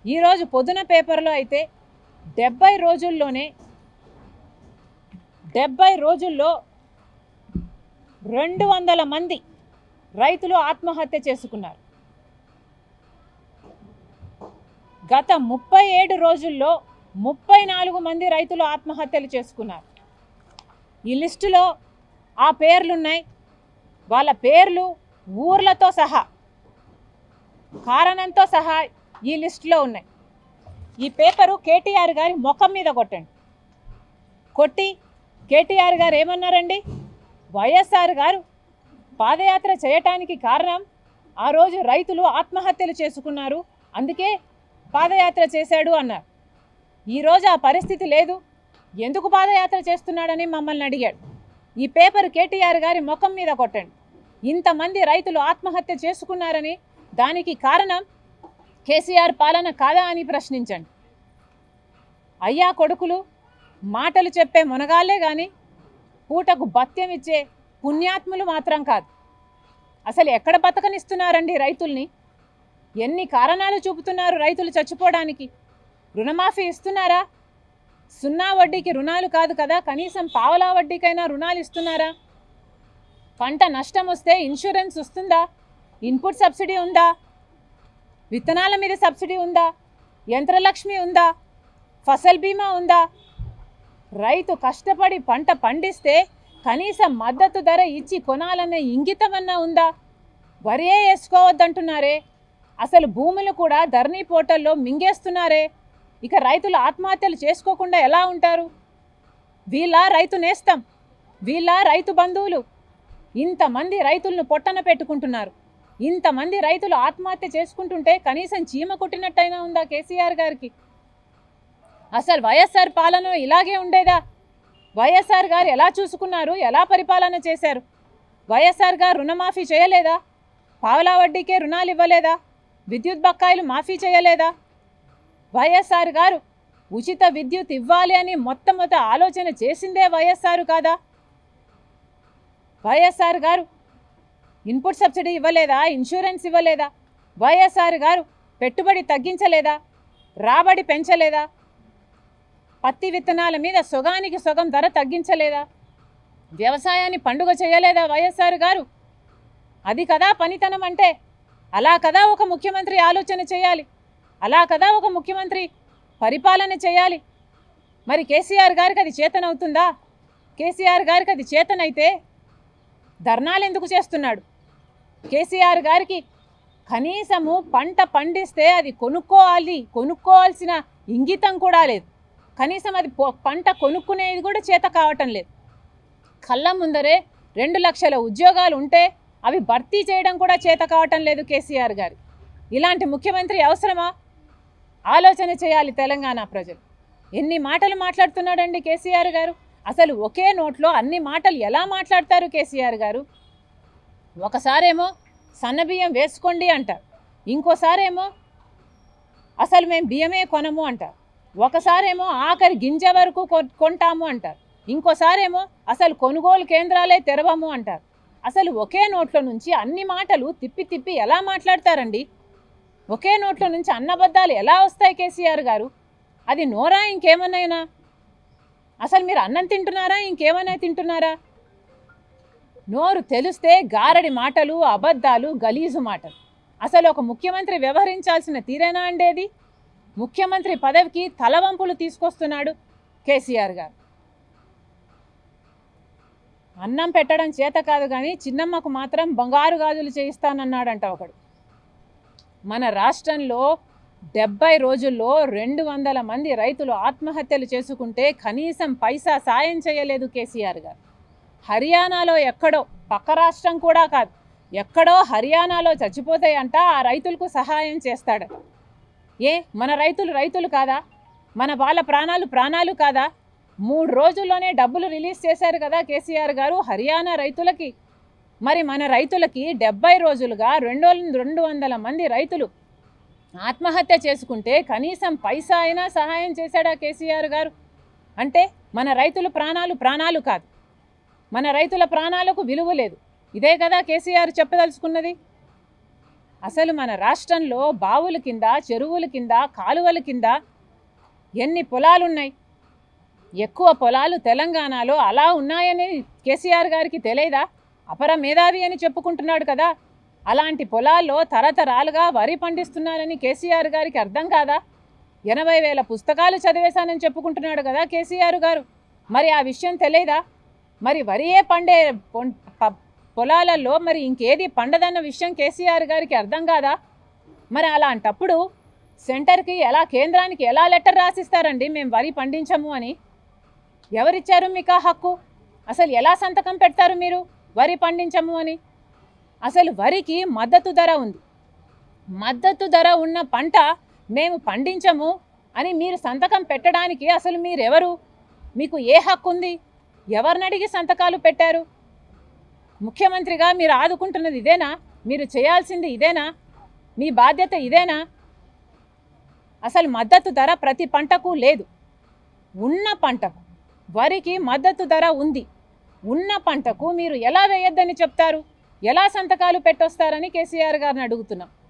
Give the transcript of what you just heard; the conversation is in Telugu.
ఈరోజు పొద్దున పేపర్లో అయితే డెబ్బై రోజుల్లోనే డెబ్బై రోజుల్లో రెండు వందల మంది రైతులు ఆత్మహత్య చేసుకున్నారు గత ముప్పై ఏడు రోజుల్లో ముప్పై నాలుగు మంది రైతులు ఆత్మహత్యలు చేసుకున్నారు ఈ లిస్టులో ఆ పేర్లున్నాయి వాళ్ళ పేర్లు ఊర్లతో సహా కారణంతో సహా ఈ లిస్టులో ఉన్నాయి ఈ పేపరు కేటీఆర్ గారి ముఖం మీద కొట్టండి కొట్టి కేటీఆర్ గారు ఏమన్నారండి వైఎస్ఆర్ గారు పాదయాత్ర చేయటానికి కారణం ఆ రోజు రైతులు ఆత్మహత్యలు చేసుకున్నారు అందుకే పాదయాత్ర చేశాడు అన్నారు ఈరోజు ఆ పరిస్థితి లేదు ఎందుకు పాదయాత్ర చేస్తున్నాడని మమ్మల్ని అడిగాడు ఈ పేపర్ కేటీఆర్ గారి ముఖం మీద కొట్టండి ఇంతమంది రైతులు ఆత్మహత్య చేసుకున్నారని దానికి కారణం కేసీఆర్ పాలన కాదా అని ప్రశ్నించండి అయ్యా కొడుకులు మాటలు చెప్పే మునగాళ్ళే కానీ పూటకు భత్యం ఇచ్చే పుణ్యాత్ములు మాత్రం కాదు అసలు ఎక్కడ బతకనిస్తున్నారండి రైతుల్ని ఎన్ని కారణాలు చూపుతున్నారు రైతులు చచ్చిపోవడానికి రుణమాఫీ ఇస్తున్నారా సున్నా వడ్డీకి రుణాలు కాదు కదా కనీసం పావలా వడ్డీకైనా రుణాలు ఇస్తున్నారా పంట నష్టం వస్తే ఇన్సూరెన్స్ వస్తుందా ఇన్పుట్ సబ్సిడీ ఉందా విత్తనాల మీద సబ్సిడీ ఉందా యంత్రలక్ష్మి ఉందా ఫసల్ బీమా ఉందా రైతు కష్టపడి పంట పండిస్తే కనీసం మద్దతు ధర ఇచ్చి కొనాలనే ఇంగితమన్నా ఉందా వరియే వేసుకోవద్దంటున్నారే అసలు భూములు కూడా ధరణి పోర్టల్లో మింగేస్తున్నారే ఇక రైతులు ఆత్మహత్యలు చేసుకోకుండా ఎలా ఉంటారు వీళ్ళ రైతు నేస్తం వీళ్ళ రైతు బంధువులు ఇంతమంది రైతులను పొట్టన పెట్టుకుంటున్నారు ఇంతమంది రైతులు ఆత్మహత్య చేసుకుంటుంటే కనీసం చీమ కొట్టినట్టయినా ఉందా కేసీఆర్ గారికి అసలు వైఎస్ఆర్ పాలన ఇలాగే ఉండేదా వైఎస్ఆర్ గారు ఎలా చూసుకున్నారు ఎలా పరిపాలన చేశారు వైఎస్ఆర్ గారు రుణమాఫీ చేయలేదా పావలా వడ్డీకే రుణాలు ఇవ్వలేదా విద్యుత్ బకాయిలు మాఫీ చేయలేదా వైఎస్ఆర్ గారు ఉచిత విద్యుత్ ఇవ్వాలి అని మొట్టమొదట ఆలోచన చేసిందే వైఎస్ఆర్ కాదా వైఎస్ఆర్ గారు ఇన్పుట్ సబ్సిడీ ఇవ్వలేదా ఇన్సూరెన్స్ ఇవ్వలేదా వైఎస్ఆర్ గారు పెట్టుబడి తగ్గించలేదా రాబడి పెంచలేదా పత్తి విత్తనాల మీద సొగానికి సొగం ధర తగ్గించలేదా వ్యవసాయాన్ని పండుగ చేయలేదా వైఎస్ఆర్ గారు అది కదా పనితనం అంటే అలా కదా ఒక ముఖ్యమంత్రి ఆలోచన చేయాలి అలా కదా ఒక ముఖ్యమంత్రి పరిపాలన చేయాలి మరి కేసీఆర్ గారికి అది చేతనవుతుందా కేసీఆర్ గారికి అది చేతనైతే ధర్నాలు ఎందుకు చేస్తున్నాడు కేసీఆర్ గారికి కనీసము పంట పండిస్తే అది కొనుక్కోవాలి కొనుక్కోవాల్సిన ఇంగితం కూడా లేదు కనీసం అది పొ- పంట కొనుక్కునేది కూడా చేత కావటం లేదు కళ్ళ ముందరే రెండు లక్షల ఉద్యోగాలు ఉంటే అవి భర్తీ చేయడం కూడా చేత కావటం లేదు కేసీఆర్ గారు ఇలాంటి ముఖ్యమంత్రి అవసరమా ఆలోచన చేయాలి తెలంగాణ ప్రజలు ఎన్ని మాటలు మాట్లాడుతున్నాడండి కేసీఆర్ గారు అసలు ఒకే నోట్లో అన్ని మాటలు ఎలా మాట్లాడతారు కేసీఆర్ గారు ఒకసారేమో సన్నబియ్యం వేసుకోండి అంటారు ఇంకోసారేమో అసలు మేము బియ్యమే కొనము అంటారు ఒకసారేమో ఆఖరి గింజ వరకు కొ- కొంటాము అంటారు ఇంకోసారేమో అసలు కొనుగోలు కేంద్రాలే తెరవము అంటారు అసలు ఒకే నోట్లో నుంచి అన్ని మాటలు తిప్పి తిప్పి ఎలా మాట్లాడతారండి ఒకే నోట్లో నుంచి అన్నబద్ధాలు ఎలా వస్తాయి కేసీఆర్ గారు అది నోరా ఇంకేమన్నాయినా అసలు మీరు అన్నం తింటున్నారా ఇంకేమైనా తింటున్నారా నోరు తెలిస్తే గారడి మాటలు అబద్ధాలు గలీజు మాటలు అసలు ఒక ముఖ్యమంత్రి వ్యవహరించాల్సిన తీరేనా అండేది ముఖ్యమంత్రి పదవికి తలవంపులు తీసుకొస్తున్నాడు కేసీఆర్ గారు అన్నం పెట్టడం చేత కాదు కానీ చిన్నమ్మకు మాత్రం బంగారు గాజులు చేయిస్తానన్నాడంట ఒకడు మన రాష్ట్రంలో డెబ్బై రోజుల్లో రెండు వందల మంది రైతులు ఆత్మహత్యలు చేసుకుంటే కనీసం పైసా సాయం చేయలేదు కేసీఆర్ గారు హర్యానాలో ఎక్కడో పక్క రాష్ట్రం కూడా కాదు ఎక్కడో హర్యానాలో చచ్చిపోతాయంట ఆ రైతులకు సహాయం చేస్తాడట ఏ మన రైతులు రైతులు కాదా మన వాళ్ళ ప్రాణాలు ప్రాణాలు కాదా మూడు రోజుల్లోనే డబ్బులు రిలీజ్ చేశారు కదా కేసీఆర్ గారు హర్యానా రైతులకి మరి మన రైతులకి డెబ్బై రోజులుగా రెండు రెండు వందల మంది రైతులు ఆత్మహత్య చేసుకుంటే కనీసం పైసా అయినా సహాయం చేశాడా కేసీఆర్ గారు అంటే మన రైతుల ప్రాణాలు ప్రాణాలు కాదు మన రైతుల ప్రాణాలకు విలువ లేదు ఇదే కదా కేసీఆర్ చెప్పదలుచుకున్నది అసలు మన రాష్ట్రంలో బావుల కింద చెరువుల కింద కాలువల కింద ఎన్ని పొలాలున్నాయి ఎక్కువ పొలాలు తెలంగాణలో అలా ఉన్నాయని కేసీఆర్ గారికి తెలియదా అపర మేధావి అని చెప్పుకుంటున్నాడు కదా అలాంటి పొలాల్లో తరతరాలుగా వరి పండిస్తున్నారని కేసీఆర్ గారికి అర్థం కాదా ఎనభై వేల పుస్తకాలు చదివేశానని చెప్పుకుంటున్నాడు కదా కేసీఆర్ గారు మరి ఆ విషయం తెలియదా మరి వరియే పండే పొం- ప- పొలాలలో మరి ఇంకేది పండదన్న విషయం కేసీఆర్ గారికి అర్థం కాదా మరి అలాంటప్పుడు సెంటర్కి ఎలా కేంద్రానికి ఎలా లెటర్ రాసిస్తారండి మేము వరి పండించము అని ఎవరిచ్చారు మీకు ఆ హక్కు అసలు ఎలా సంతకం పెడతారు మీరు వరి పండించము అని అసలు వరికి మద్దతు ధర ఉంది మద్దతు ధర ఉన్న పంట మేము పండించము అని మీరు సంతకం పెట్టడానికి అసలు మీరెవరు మీకు ఏ హక్కు ఉంది ఎవరిని అడిగి సంతకాలు పెట్టారు ముఖ్యమంత్రిగా మీరు ఆదుకుంటున్నది ఇదేనా మీరు చేయాల్సింది ఇదేనా మీ బాధ్యత ఇదేనా అసలు మద్దతు ధర ప్రతి పంటకు లేదు ఉన్న పంటకు వరికి మద్దతు ధర ఉంది ఉన్న పంటకు మీరు ఎలా వేయొద్దని చెప్తారు ఎలా సంతకాలు పెట్టొస్తారని కేసీఆర్ గారిని అడుగుతున్నాం